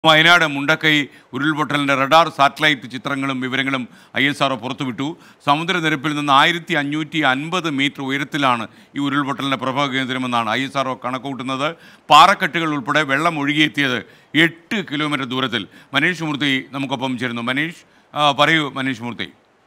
വയനാട് മുണ്ടക്കൈ ഉരുൾപൊട്ടലിൻ്റെ radar satellite ചിത്രങ്ങളും വിവരങ്ങളും ഐ എസ് ആർ പുറത്തുവിട്ടു സമുദ്രനിരപ്പിൽ നിന്ന് ആയിരത്തി അഞ്ഞൂറ്റി അൻപത് മീറ്റർ ഉയരത്തിലാണ് ഈ ഉരുൾപൊട്ടലിൻ്റെ പ്രഭവ കേന്ദ്രമെന്നാണ് ഐ എസ് ആർ കണക്കുകൂട്ടുന്നത് പാറക്കെട്ടുകൾ ഉൾപ്പെടെ വെള്ളം ഒഴുകിയെത്തിയത് എട്ട് കിലോമീറ്റർ ദൂരത്തിൽ മനീഷ് മൂർത്തി നമുക്കൊപ്പം ചേരുന്നു മനീഷ് ആ, പറയൂ Manish Murthy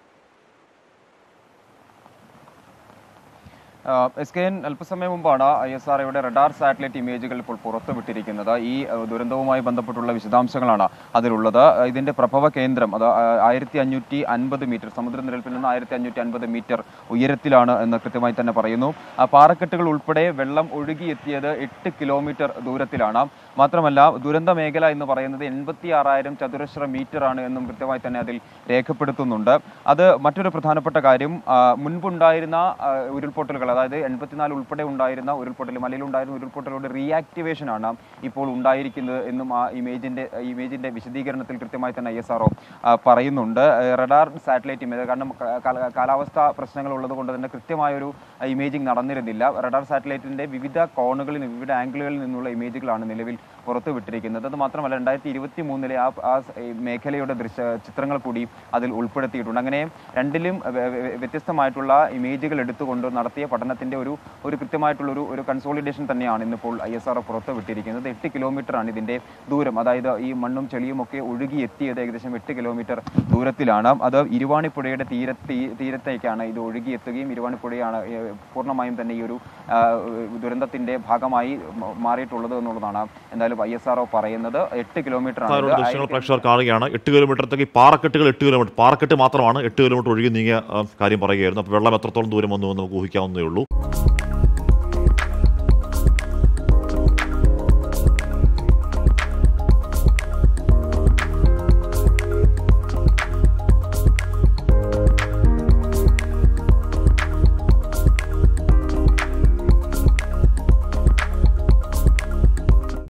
S K N അല്പസമയം മുമ്പാണ് I S R radar satellite ഇമേജുകൾ ഇപ്പോൾ പുറത്തുവിട്ടിരിക്കുന്നത് ഈ അഹ്, ദുരന്തവുമായി ബന്ധപ്പെട്ടുള്ള വിശദാംശങ്ങളാണ് അതിലുള്ളത് ഇതിന്റെ പ്രഭവ കേന്ദ്രം അത് ആയിരത്തി അഞ്ഞൂറ്റി അൻപത് മീറ്റർ സമുദ്രനിരപ്പിൽ നിന്ന് ആയിരത്തി അഞ്ഞൂറ്റി അൻപത് മീറ്റർ ഉയരത്തിലാണ് എന്ന് കൃത്യമായി തന്നെ പറയുന്നു ആ പാറക്കെട്ടുകൾ ഉൾപ്പെടെ വെള്ളം ഒഴുകിയെത്തിയത് എട്ട് കിലോമീറ്റർ ദൂരത്തിലാണ് മാത്രമല്ല ദുരന്ത മേഖല എന്ന് പറയുന്നത് എൺപത്തി ആറായിരം ചതുരശ്ര മീറ്റർ ആണ് എന്നും കൃത്യമായി തന്നെ അതിൽ രേഖപ്പെടുത്തുന്നുണ്ട് അത് മറ്റൊരു പ്രധാനപ്പെട്ട കാര്യം ആ, മുൻപുണ്ടായിരുന്ന ആ, ഉരുൾപൊട്ടലുകൾ അതായത് എൺപത്തിനാല് ഉൾപ്പെടെ ഉണ്ടായിരുന്ന ഉരുൾപൊട്ടൽ മലയിലുണ്ടായിരുന്ന ഉരുൾപൊട്ടലുകളുടെ റീആക്ടിവേഷൻ ആണ് ഇപ്പോൾ ഉണ്ടായിരിക്കുന്നത് എന്നും ആ ഇമേജിന്റെ ഇമേജിന്റെ വിശദീകരണത്തിൽ കൃത്യമായി തന്നെ ഐ എസ് ആർഒ പറയുന്നുണ്ട് റഡാർ സാറ്റലൈറ്റ് ഇമേജ് കാരണം ക- കാല- കാലാവസ്ഥ പ്രശ്നങ്ങൾ ഉള്ളത് കൊണ്ട് തന്നെ കൃത്യമായൊരു ഇമേജിംഗ് നടന്നിരുന്നില്ല റഡാർ സാറ്റലൈറ്റിന്റെ വിവിധ കോണുകളിൽ നിന്ന് വിവിധ ആംഗിളുകളിൽ നിന്നുള്ള ഇമേജുകളാണ് നിലവിൽ പുറത്തു വിട്ടിരിക്കുന്നത് അത് മാത്രമല്ല രണ്ടായിരത്തി ഇരുപത്തി മൂന്നിലെ ആ ആ സ് ഈ മേഖലയുടെ ദൃശ്യ ചിത്രങ്ങൾ കൂടി അതിൽ ഉൾപ്പെടുത്തിയിട്ടുണ്ട് അങ്ങനെ രണ്ടിലും വ്യ- വ്യ- വ്യത്യസ്തമായിട്ടുള്ള ഇമേജുകൾ എടുത്തുകൊണ്ട് നടത്തിയ പഠനത്തിന്റെ ഒരു ഒരു കൃത്യമായിട്ടുള്ള ഒരു ഒരു കൺസോളിഡേഷൻ തന്നെയാണ് ഇന്നിപ്പോൾ ഐ എസ് ആർ പുറത്ത് വിട്ടിരിക്കുന്നത് എട്ട് കിലോമീറ്റർ ആണ് ഇതിന്റെ ദൂരം അതായത് ഈ മണ്ണും ചെളിയും ഒക്കെ ഒഴുകി എത്തിയത് ഏകദേശം എട്ട് കിലോമീറ്റർ ദൂരത്തിലാണ് അത് ഇരുവാണിപ്പുഴയുടെ തീരത്ത് തീരത്തേക്കാണ് ഇത് ഒഴുകി എത്തുകയും ഇരുവാണിപ്പുഴയാണ് ഏഹ്, പൂർണ്ണമായും തന്നെ ഈ ഒരു ആ, ദുരന്തത്തിന്റെ ഭാഗമായി മ- മാറിയിട്ടുള്ളത് എന്നുള്ളതാണ് എന്തായാലും ഐ എസ് ആർ പറയുന്നത് എട്ട് കിലോമീറ്റർ ആണ് സാധാരണ ഇത്. ദൃശ്യങ്ങൾ പ്രേക്ഷകർ കാണുകയാണ് എട്ട് കിലോമീറ്ററത്തേക്ക് ഈ പാറക്കെട്ടുകൾ എട്ട് കിലോമീറ്റർ പാറക്കെട്ട് മാത്രമാണ് എട്ട് കിലോമീറ്റർ ഒഴുകി നീങ്ങിയ ആ, കാര്യം പറയുകയായിരുന്നു അപ്പോൾ വെള്ളം എത്രത്തോളം ദൂരം വന്നു എന്ന് നമുക്ക് ഊഹിക്കാവുന്നതേ ഉള്ളൂ